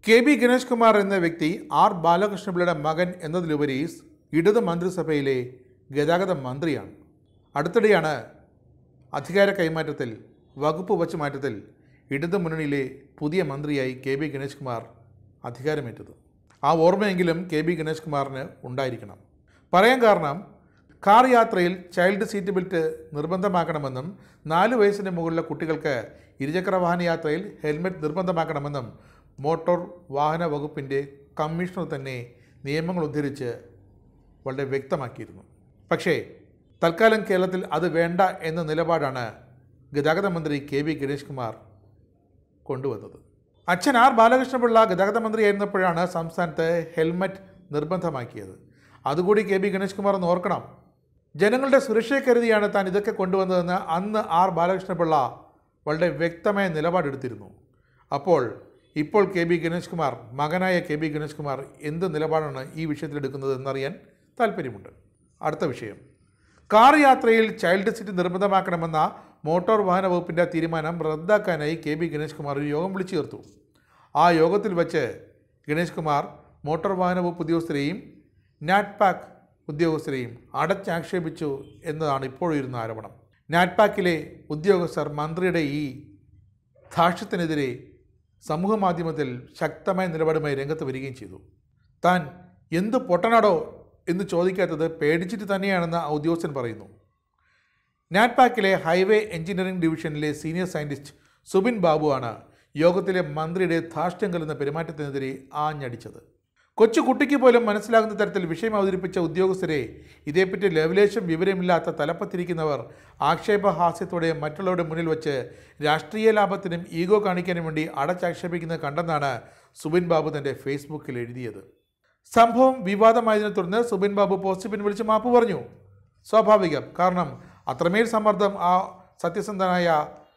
K B Ganesh Kumar എന്ന വ്യക്തി R ബാലകൃഷ്ണപിള്ളയുടെ മകൻ എന്നതിലുപരി ഇടത് മന്ത്രിസഭയിലെ ഗതാഗത മന്ത്രിയാണ് അടുത്തിടെയാണ് അധികാര കൈമാറ്റത്തിൽ വകുപ്പ് വച്ച് മാറ്റത്തിൽ ഇടതു മുന്നണിയിലെ പുതിയ മന്ത്രിയായി കെ ബി ഗണേഷ് കുമാർ അധികാരമേറ്റത് ആ ഓർമ്മയെങ്കിലും കെ ബി ഗണേഷ് കുമാറിന് ഉണ്ടായിരിക്കണം പറയാൻ കാരണം കാർ യാത്രയിൽ ചൈൽഡ് സീറ്റ് ബെൽറ്റ് നിർബന്ധമാക്കണമെന്നും നാല് വയസ്സിന് മുകളിലെ കുട്ടികൾക്ക് ഇരുചക്ര വാഹന യാത്രയിൽ ഹെൽമെറ്റ് നിർബന്ധമാക്കണമെന്നും മോട്ടോർ വാഹന വകുപ്പിൻ്റെ കമ്മീഷണർ തന്നെ നിയമങ്ങൾ ഉദ്ധരിച്ച് വളരെ വ്യക്തമാക്കിയിരുന്നു പക്ഷേ തൽക്കാലം കേരളത്തിൽ അത് വേണ്ട എന്ന നിലപാടാണ് ഗതാഗത മന്ത്രി കെ വി ഗണേഷ് കുമാർ കൊണ്ടുവന്നത് അച്ഛൻ ആർ ബാലകൃഷ്ണപിള്ള ഗതാഗത മന്ത്രിയായിരുന്നപ്പോഴാണ് സംസ്ഥാനത്ത് ഹെൽമറ്റ് നിർബന്ധമാക്കിയത് അതുകൂടി കെ ബി ഗണേഷ് കുമാർ ഒന്ന് ഓർക്കണം ജനങ്ങളുടെ സുരക്ഷയെ കരുതിയാണ് താൻ ഇതൊക്കെ കൊണ്ടുവന്നതെന്ന് അന്ന് ആർ ബാലകൃഷ്ണപിള്ള വളരെ വ്യക്തമായ നിലപാടെടുത്തിരുന്നു അപ്പോൾ ഇപ്പോൾ കെ ബി ഗണേഷ് കുമാർ മകനായ കെ ബി ഗണേഷ് കുമാർ എന്ത് നിലപാടാണ് ഈ വിഷയത്തിൽ എടുക്കുന്നത് എന്നറിയാൻ താല്പര്യമുണ്ട് അടുത്ത വിഷയം കാർ യാത്രയിൽ ചൈൽഡ് സീറ്റ് നിർബന്ധമാക്കണമെന്ന മോട്ടോർ വാഹന വകുപ്പിൻ്റെ തീരുമാനം റദ്ദാക്കാനായി കെ ബി ഗണേഷ് കുമാർ ഒരു യോഗം വിളിച്ചു ചേർത്തു ആ യോഗത്തിൽ വച്ച് ഗണേഷ് കുമാർ മോട്ടോർ വാഹന വകുപ്പ് ഉദ്യോഗസ്ഥരെയും നാറ്റ്പാക് ഉദ്യോഗസ്ഥരെയും അടച്ചാക്ഷേപിച്ചു എന്നതാണ് ഇപ്പോഴും ആരോപണം നാറ്റ്പാക്കിലെ ഉദ്യോഗസ്ഥർ മന്ത്രിയുടെ ഈ ധാക്ഷ്യത്തിനെതിരെ സമൂഹ മാധ്യമത്തിൽ ശക്തമായ നിലപാടുമായി രംഗത്ത് വരികയും ചെയ്തു താൻ എന്ത് പൊട്ടനാടോ എന്ന് ചോദിക്കാത്തത് പേടിച്ചിട്ട് തന്നെയാണെന്ന് ആ ഉദ്യോഗസ്ഥൻ പറയുന്നു നാറ്റ്പാക്കിലെ ഹൈവേ എഞ്ചിനീയറിംഗ് ഡിവിഷനിലെ സീനിയർ സയൻറ്റിസ്റ്റ് സുബിൻ ബാബുവാണ് യോഗത്തിലെ മന്ത്രിയുടെ ധാർഷ്ട്യം കലർന്ന പെരുമാറ്റത്തിനെതിരെ ആഞ്ഞടിച്ചത് കൊച്ചു കുട്ടിക്ക് പോലും മനസ്സിലാകുന്ന തരത്തിൽ വിഷയം അവതരിപ്പിച്ച ഉദ്യോഗസ്ഥരെ ഇതേപ്പറ്റി ലവലേശം വിവരമില്ലാത്ത തലപ്പത്തിരിക്കുന്നവർ ആക്ഷേപഹാസ്യത്തോടെ മറ്റുള്ളവരുടെ മുന്നിൽ വച്ച് രാഷ്ട്രീയ ലാഭത്തിനും ഈഗോ കാണിക്കാനും വേണ്ടി അടച്ചാക്ഷേപിക്കുന്നത് കണ്ടെന്നാണ് സുബിൻ ബാബു തൻ്റെ ഫേസ്ബുക്കിൽ എഴുതിയത് സംഭവം വിവാദമായതിനെ തുടർന്ന് സുബിൻ ബാബു പോസ്റ്റ് പിൻവലിച്ച് മാപ്പ് പറഞ്ഞു സ്വാഭാവികം കാരണം അത്രമേൽ സമ്മർദ്ദം ആ സത്യസന്ധനായ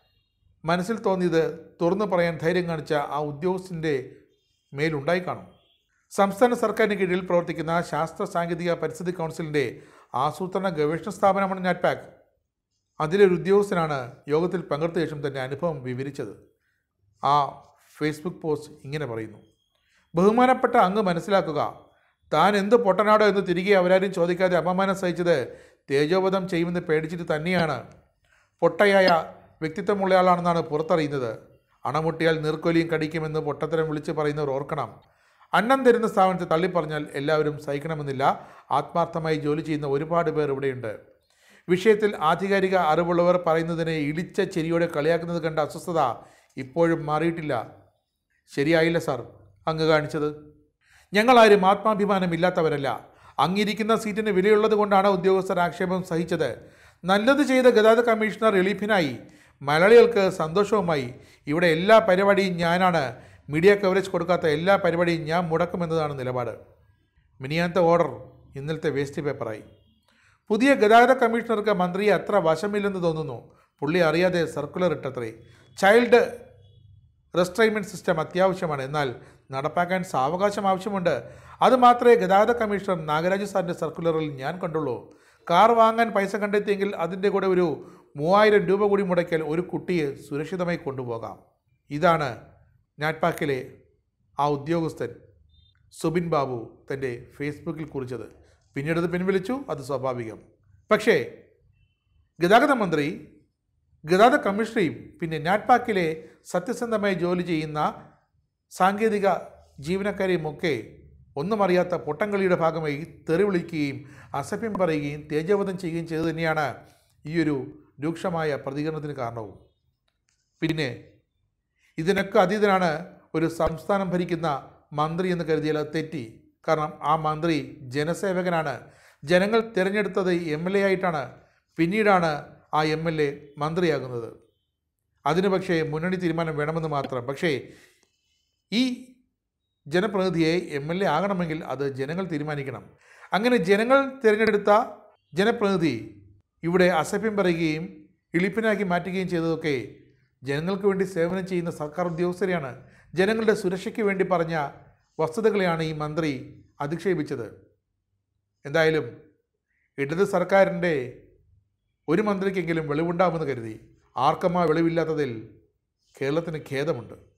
മനസ്സിൽ തോന്നിയത് തുറന്നു പറയാൻ ധൈര്യം കാണിച്ച ആ ഉദ്യോഗസ്ഥൻ്റെ മേലുണ്ടായി കാണും സംസ്ഥാന സർക്കാരിന് കീഴിൽ പ്രവർത്തിക്കുന്ന ശാസ്ത്ര സാങ്കേതിക പരിസ്ഥിതി കൗൺസിലിൻ്റെ ആസൂത്രണ ഗവേഷണ സ്ഥാപനമാണ് നാറ്റ്പാക് അതിലെ ഒരു ഉദ്യോഗസ്ഥനാണ് യോഗത്തിൽ പങ്കെടുത്ത ശേഷം തൻ്റെ അനുഭവം വിവരിച്ചത് ആ ഫേസ്ബുക്ക് പോസ്റ്റ് ഇങ്ങനെ പറയുന്നു ബഹുമാനപ്പെട്ട അങ്ങ് മനസ്സിലാക്കുക താൻ എന്ത് പൊട്ടനാടോ എന്ന് തിരികെ അവരാരും ചോദിക്കാതെ അപമാനം സഹിച്ചത് തേജോവധം ചെയ്യുമെന്ന് പേടിച്ചിട്ട് തന്നെയാണ് പൊട്ടയായ വ്യക്തിത്വമുള്ളയാളാണെന്നാണ് പുറത്തറിയുന്നത് അണമുട്ടിയാൽ നീർക്കൊലിയും കടിക്കുമെന്ന് പൊട്ടത്തരം വിളിച്ച് പറയുന്നവർ ഓർക്കണം അന്നം തരുന്ന സ്ഥാപനത്തെ തള്ളിപ്പറഞ്ഞാൽ എല്ലാവരും സഹിക്കണമെന്നില്ല ആത്മാർത്ഥമായി ജോലി ചെയ്യുന്ന ഒരുപാട് പേർ ഇവിടെയുണ്ട് വിഷയത്തിൽ ആധികാരിക അറിവുള്ളവർ പറയുന്നതിനെ ഇടിച്ച ചെരിയോടെ കളിയാക്കുന്നത് കണ്ട അസ്വസ്ഥത ഇപ്പോഴും മാറിയിട്ടില്ല ശരിയായില്ല സാർ അങ്ങ് കാണിച്ചത് ഞങ്ങളാരും ആത്മാഭിമാനമില്ലാത്തവരല്ല അങ്ങിരിക്കുന്ന സീറ്റിന് വിലയുള്ളത് കൊണ്ടാണ് ഉദ്യോഗസ്ഥർ ആക്ഷേപം സഹിച്ചത് നല്ലത് ചെയ്ത ഗതാഗത കമ്മീഷണർ റിലീഫിനായി മലയാളികൾക്ക് സന്തോഷവുമായി ഇവിടെ എല്ലാ പരിപാടിയും ഞാനാണ് മീഡിയ കവറേജ് കൊടുക്കാത്ത എല്ലാ പരിപാടിയും ഞാൻ മുടക്കുമെന്നതാണ് നിലപാട് മിനിയാത്ത ഓർഡർ ഇന്നലത്തെ വേസ്റ്റ് പേപ്പറായി പുതിയ ഗതാഗത കമ്മീഷണർക്ക് മന്ത്രിയെ അത്ര വശമില്ലെന്ന് തോന്നുന്നു പുള്ളി അറിയാതെ സർക്കുലർ ഇട്ടത്രേ ചൈൽഡ് റെസ്ട്രൈൻമെൻറ്റ് സിസ്റ്റം അത്യാവശ്യമാണ് എന്നാൽ നടപ്പാക്കാൻ സാവകാശം ആവശ്യമുണ്ട് അത് മാത്രമേ ഗതാഗത കമ്മീഷണർ നാഗരാജ് സാറിൻ്റെ സർക്കുലറിൽ ഞാൻ കണ്ടുള്ളൂ കാർ വാങ്ങാൻ പൈസ കണ്ടെത്തിയെങ്കിൽ അതിൻ്റെ കൂടെ ഒരു മൂവായിരം രൂപ കൂടി മുടക്കിയാൽ ഒരു കുട്ടിയെ സുരക്ഷിതമായി കൊണ്ടുപോകാം ഇതാണ് നാറ്റ്പാക്കിലെ ആ ഉദ്യോഗസ്ഥൻ സുബിൻ ബാബു തൻ്റെ ഫേസ്ബുക്കിൽ കുറിച്ചത് പിന്നീട് അത് പിൻവലിച്ചു അത് സ്വാഭാവികം പക്ഷേ ഗതാഗത മന്ത്രി ഗതാഗത കമ്മീഷണറെയും പിന്നെ നാറ്റ്പാക്കിലെ സത്യസന്ധമായി ജോലി ചെയ്യുന്ന സാങ്കേതിക ജീവനക്കാരെയും ഒക്കെ ഒന്നും അറിയാത്ത പൊട്ടംകളിയുടെ ഭാഗമായി തെറി വിളിക്കുകയും അസഭ്യം പറയുകയും തേജോവധം ചെയ്യുകയും ചെയ്തു തന്നെയാണ് ഈ ഒരു രൂക്ഷമായ പ്രതികരണത്തിന് കാരണവും പിന്നെ ഇതിനൊക്കെ അതീതനാണ് ഒരു സംസ്ഥാനം ഭരിക്കുന്ന മന്ത്രി എന്ന് കരുതിയാൽ അത് തെറ്റി കാരണം ആ മന്ത്രി ജനസേവകനാണ് ജനങ്ങൾ തിരഞ്ഞെടുത്തത് എം എൽ എ ആയിട്ടാണ് പിന്നീടാണ് ആ എം എൽ എ മന്ത്രിയാകുന്നത് അതിന് പക്ഷേ മുന്നണി തീരുമാനം വേണമെന്ന് മാത്രം പക്ഷേ ഈ ജനപ്രതിനിധിയെ എം എൽ എ ആകണമെങ്കിൽ അത് ജനങ്ങൾ തീരുമാനിക്കണം അങ്ങനെ ജനങ്ങൾ തിരഞ്ഞെടുത്ത ജനപ്രതിനിധി ഇവിടെ അസഭ്യം പറയുകയും ഇളിപ്പിനാക്കി മാറ്റുകയും ചെയ്തതൊക്കെ ജനങ്ങൾക്ക് വേണ്ടി സേവനം ചെയ്യുന്ന സർക്കാർ ഉദ്യോഗസ്ഥരെയാണ് ജനങ്ങളുടെ സുരക്ഷയ്ക്ക് വേണ്ടി പറഞ്ഞ വസ്തുതകളെയാണ് ഈ മന്ത്രി അധിക്ഷേപിച്ചത് എന്തായാലും ഇടത് സർക്കാരിൻ്റെ ഒരു മന്ത്രിക്കെങ്കിലും വെളിവുണ്ടാകുമെന്ന് കരുതി ആർക്കും ആ വെളിവില്ലാത്തതിൽ കേരളത്തിന് ഖേദമുണ്ട്